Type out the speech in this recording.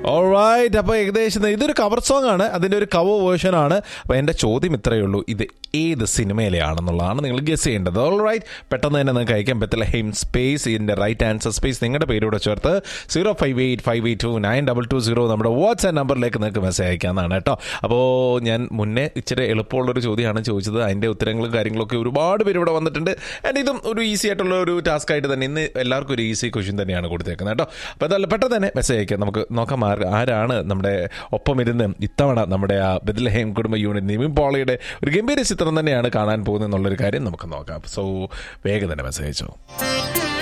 alright അപ്പോൾ ഏകദേശം ഇതൊരു കവർ സോങ് ആണ് അതിൻ്റെ ഒരു കവർ വേർഷൻ ആണ് അപ്പോൾ എൻ്റെ ചോദ്യം ഇത്രയേ ഉള്ളൂ ഇത് ഏത് സിനിമയിലെയാണെന്നുള്ളതാണ് നിങ്ങൾ ഗസ് ചെയ്യേണ്ടത് ഓൾറൈറ്റ് പെട്ടെന്ന് തന്നെ നിങ്ങൾക്ക് അയക്കാൻ പറ്റില്ല ഹെയിം സ്പേസ് ഇതിൻ്റെ റൈറ്റ് ആൻസർ സ്പേസ് നിങ്ങളുടെ പേരോട് ചേർത്ത് zero five eight five eight two nine double two zero നമ്മുടെ വാട്സ്ആപ്പ് നമ്പറിലേക്ക് നിങ്ങൾക്ക് മെസ്സേജ് അയക്കാവുന്നതാണ് കേട്ടോ അപ്പോൾ ഞാൻ മുന്നേ ഇച്ചിരി എളുപ്പമുള്ളൊരു ചോദ്യമാണ് ചോദിച്ചത് അതിൻ്റെ ഉത്തരങ്ങളും കാര്യങ്ങളൊക്കെ ഒരുപാട് പേര് ഇവിടെ വന്നിട്ടുണ്ട് ആൻഡ് ഇതും ഒരു ഈസി ആയിട്ടുള്ള ഒരു ടാസ്ക് ആയിട്ട് തന്നെ ഇന്ന് എല്ലാവർക്കും ഒരു ഈസി ക്വസ്റ്റ്യൻ തന്നെയാണ് കൊടുത്തേക്കുന്നത് കേട്ടോ അപ്പോൾ എന്തായാലും പെട്ടെന്ന് തന്നെ മെസ്സേജ് അയക്കാം നമുക്ക് നോക്കാം ആര് ആരാണ് നമ്മുടെ ഒപ്പം ഇരുന്ന് ഇത്തവണ നമ്മുടെ ആ ബദലഹേം കുടുംബ യൂണിറ്റ് നിവിൻ പോളിയുടെ ഒരു ഗംഭീര ചിത്രം തന്നെയാണ് കാണാൻ പോകുന്നത് എന്നുള്ളൊരു കാര്യം നമുക്ക് നോക്കാം സോ വേഗം തന്നെ മെസ്സേജ് അയച്ചോ